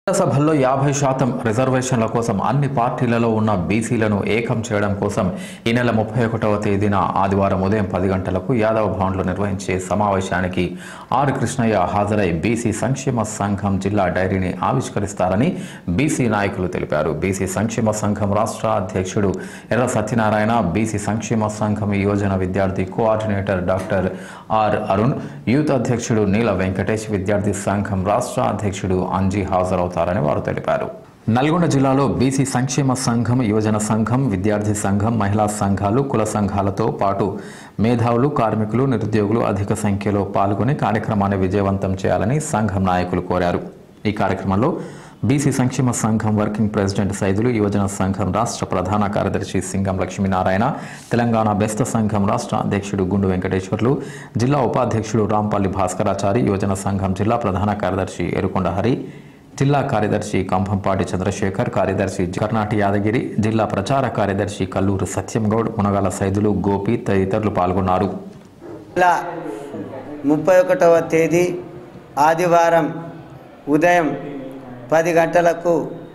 సభల్లో యాభై శాతం రిజర్వేషన్ల కోసం అన్ని పార్టీలలో ఉన్న బీసీలను ఏకం చేయడం కోసం ఈ నెల ముప్పై ఒకటవ తేదీన ఆదివారం ఉదయం పది గంటలకు యాదవ భవన్లో నిర్వహించే సమావేశానికి ఆర్ కృష్ణయ్య హాజరై బీసీ సంక్షేమ సంఘం జిల్లా డైరీని ఆవిష్కరిస్తారని బీసీ నాయకులు తెలిపారు బీసీ సంక్షేమ సంఘం రాష్ట్ర అధ్యక్షుడు ఎర్ర సత్యనారాయణ బీసీ సంక్షేమ సంఘం యోజన విద్యార్థి coordinator doctor R Arun youth అధ్యక్షుడు నీల వెంకటేష్ విద్యార్థి సంఘం రాష్ట్ర అధ్యక్షుడు అంజీ హాజరవుతారని వారు తెలిపారు నల్గొండ జిల్లాలో బీసీ సంక్షేమ సంఘం యువజన సంఘం విద్యార్థి సంఘం మహిళా సంఘాలు కుల సంఘాలతో పాటు మేధావులు కార్మికులు నిరుద్యోగులు అధిక సంఖ్యలో పాల్గొని కార్యక్రమాన్ని విజయవంతం చేయాలని సంఘం నాయకులు కోరారు ఈ కార్యక్రమంలో బీసీ సంక్షేమ సంఘం వర్కింగ్ ప్రెసిడెంట్ సైదులు యువజన సంఘం రాష్ట్ర ప్రధాన కార్యదర్శి సింగం లక్ష్మీనారాయణ తెలంగాణ బెస్త సంఘం రాష్ట్ర అధ్యక్షుడు గుండు వెంకటేశ్వర్లు జిల్లా ఉపాధ్యక్షుడు రాంపల్లి భాస్కరాచారి యువజన సంఘం జిల్లా ప్రధాన కార్యదర్శి ఎరుకొండ హరి జిల్లా కార్యదర్శి కంభంపాటి చంద్రశేఖర్ కార్యదర్శి కర్ణాటి యాదగిరి జిల్లా ప్రచార కార్యదర్శి కల్లూరు సత్యంగౌడ్ మునగాల సైదులు గోపి తదితరులు పాల్గొన్నారు నెల ముప్పై ఒకటవ తేదీ ఆదివారం ఉదయం పది గంటలకు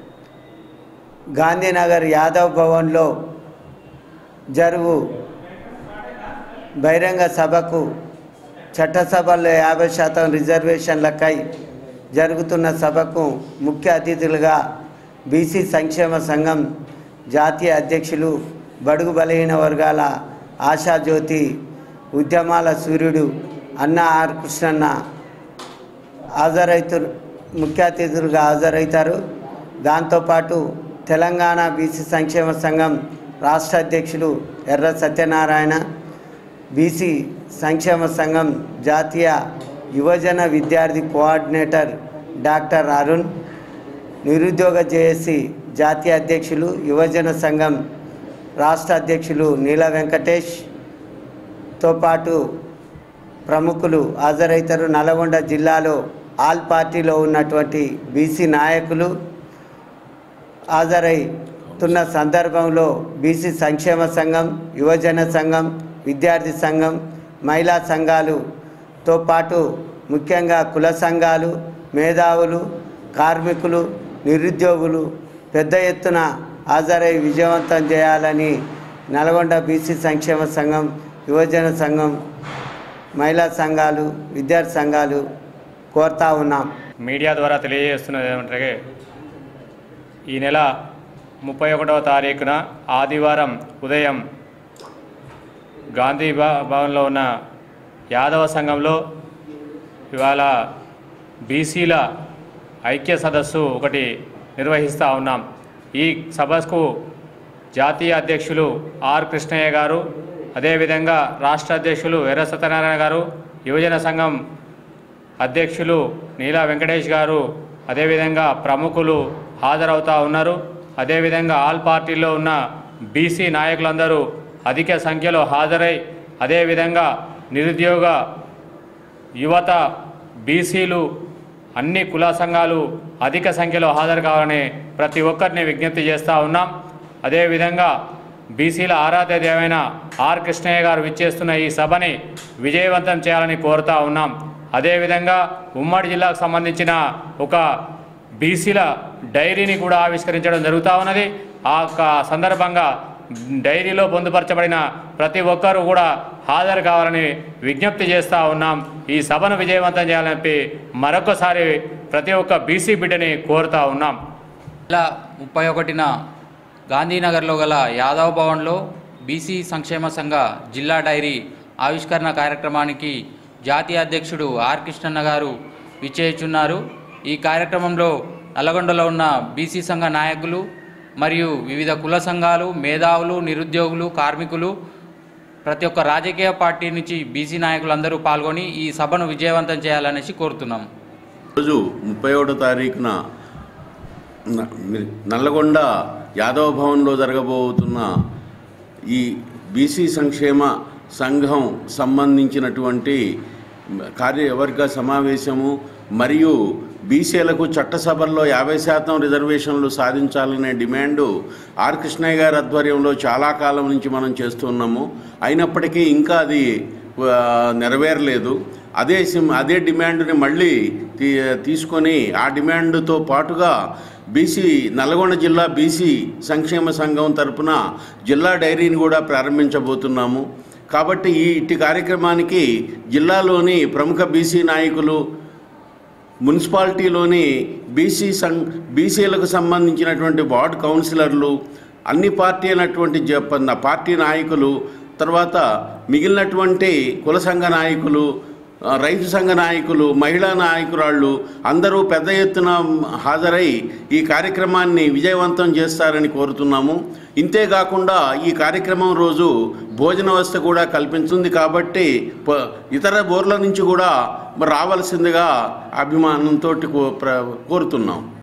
గాంధీనగర్ యాదవ్ భవన్లో జరుగు బహిరంగ సభకు చట్టసభల్లో యాభై శాతం రిజర్వేషన్లకై జరుగుతున్న సభకు ముఖ్య అతిథులుగా బీసీ సంక్షేమ సంఘం జాతీయ అధ్యక్షులు బడుగు బలహీన వర్గాల ఆశాజ్యోతి ఉద్యమాల సూర్యుడు అన్న ఆర్ కృష్ణన్న హాజరైతు ముఖ్య అతిథులుగా హాజరవుతారు దాంతోపాటు తెలంగాణ బీసీ సంక్షేమ సంఘం రాష్ట్ర అధ్యక్షులు ఎర్ర సత్యనారాయణ బీసీ సంక్షేమ సంఘం జాతీయ యువజన విద్యార్థి కోఆర్డినేటర్ డాక్టర్ అరుణ్ నిరుద్యోగ జేఏసీ జాతీయ అధ్యక్షులు యువజన సంఘం రాష్ట్ర అధ్యక్షులు నీల వెంకటేష్తో పాటు ప్రముఖులు హాజరవుతారు నల్గొండ జిల్లాలో ఆల్ పార్టీలో ఉన్నటువంటి బీసీ నాయకులు హాజరైతున్న సందర్భంలో బీసీ సంక్షేమ సంఘం యువజన సంఘం విద్యార్థి సంఘం మహిళా సంఘాలుతో పాటు ముఖ్యంగా కుల సంఘాలు మేధావులు కార్మికులు నిరుద్యోగులు పెద్ద ఎత్తున హాజరై విజయవంతం చేయాలని నల్గొండ బీసీ సంక్షేమ సంఘం యువజన సంఘం మహిళా సంఘాలు విద్యార్థి సంఘాలు కోరుతా ఉన్నాం మీడియా ద్వారా తెలియజేస్తున్నది ఏమంటే ఈ నెల ముప్పై ఒకటవ తారీఖున ఆదివారం ఉదయం గాంధీ భా- భవన్లో ఉన్న యాదవ సంఘంలో ఇవాళ బీసీల ఐక్య సదస్సు ఒకటి నిర్వహిస్తూ ఉన్నాం ఈ సభకు జాతీయ అధ్యక్షులు ఆర్ కృష్ణయ్య గారు అదేవిధంగా రాష్ట్ర అధ్యక్షులు ఎర్ర సత్యనారాయణ గారు యువజన సంఘం అధ్యక్షులు నీలా వెంకటేష్ గారు అదేవిధంగా ప్రముఖులు హాజరవుతా ఉన్నారు అదేవిధంగా ఆల్ పార్టీలో ఉన్న బీసీ నాయకులందరూ అధిక సంఖ్యలో హాజరై అదేవిధంగా నిరుద్యోగ యువత బీసీలు అన్ని కుల సంఘాలు అధిక సంఖ్యలో హాజరు కావాలని ప్రతి ఒక్కరిని విజ్ఞప్తి చేస్తూ ఉన్నాం అదేవిధంగా బీసీల ఆరాధ్య దేవైన ఆర్ కృష్ణయ్య గారు విచ్చేస్తున్న ఈ సభని విజయవంతం చేయాలని కోరుతా ఉన్నాం అదేవిధంగా ఉమ్మడి జిల్లాకు సంబంధించిన ఒక బీసీల డైరీని కూడా ఆవిష్కరించడం జరుగుతూ ఉన్నది ఆ యొక్క సందర్భంగా డైరీలో పొందుపరచబడిన ప్రతి ఒక్కరూ కూడా హాజరు కావాలని విజ్ఞప్తి చేస్తూ ఉన్నాం ఈ సభను విజయవంతం చేయాలని చెప్పి మరొకసారి ప్రతి ఒక్క బీసీ బిడ్డని కోరుతా ఉన్నాం ఇలా ముప్పై ఒకటిన గాంధీనగర్లో గల యాదవ్ భవన్లో బీసీ సంక్షేమ సంఘ జిల్లా డైరీ ఆవిష్కరణ కార్యక్రమానికి జాతీయ అధ్యక్షుడు ఆర్ కృష్ణన్న గారు విచ్చేయుచున్నారు ఈ కార్యక్రమంలో నల్లగొండలో ఉన్న బీసీ సంఘ నాయకులు మరియు వివిధ కుల సంఘాలు మేధావులు నిరుద్యోగులు కార్మికులు ప్రతి ఒక్క రాజకీయ పార్టీ నుంచి బీసీ నాయకులందరూ పాల్గొని ఈ సభను విజయవంతం చేయాలనేసి కోరుతున్నాం రోజు ముప్పై ఒకటో తారీఖున న- నల్లగొండ యాదవ భవన్లో జరగబోతున్న ఈ బీసీ సంక్షేమ సంఘం సంబంధించినటువంటి కార్యవర్గ సమావేశము మరియు బీసీలకు చట్టసభల్లో యాభై శాతం రిజర్వేషన్లు సాధించాలనే డిమాండు ఆర్ కృష్ణయ్య గారి ఆధ్వర్యంలో చాలా కాలం నుంచి మనం చేస్తున్నాము అయినప్పటికీ ఇంకా అది ఆ, నెరవేరలేదు అదే సిమ్ అదే డిమాండ్ని మళ్ళీ తీ తీసుకొని ఆ డిమాండ్తో పాటుగా బీసీ నల్గొండ జిల్లా బీసీ సంక్షేమ సంఘం తరపున జిల్లా డైరీని కూడా ప్రారంభించబోతున్నాము కాబట్టి ఈ ఇట్టి కార్యక్రమానికి జిల్లాలోని ప్రముఖ బీసీ నాయకులు మున్సిపాలిటీలోని బీసీ సం బీసీలకు సంబంధించినటువంటి వార్డు కౌన్సిలర్లు అన్ని పార్టీ అయినటువంటి జ- పార్టీ నాయకులు తర్వాత మిగిలినటువంటి కుల సంఘ నాయకులు ఆ, రైతు సంఘ నాయకులు మహిళా నాయకురాళ్ళు అందరూ పెద్ద ఎత్తున హాజరై ఈ కార్యక్రమాన్ని విజయవంతం చేస్తారని కోరుతున్నాము ఇంతేకాకుండా ఈ కార్యక్రమం రోజు భోజన వ్యవస్థ కూడా కల్పించింది కాబట్టి ప- ఇతర బోర్ల నుంచి కూడా రావాల్సిందిగా అభిమానంతో కోరుతున్నాం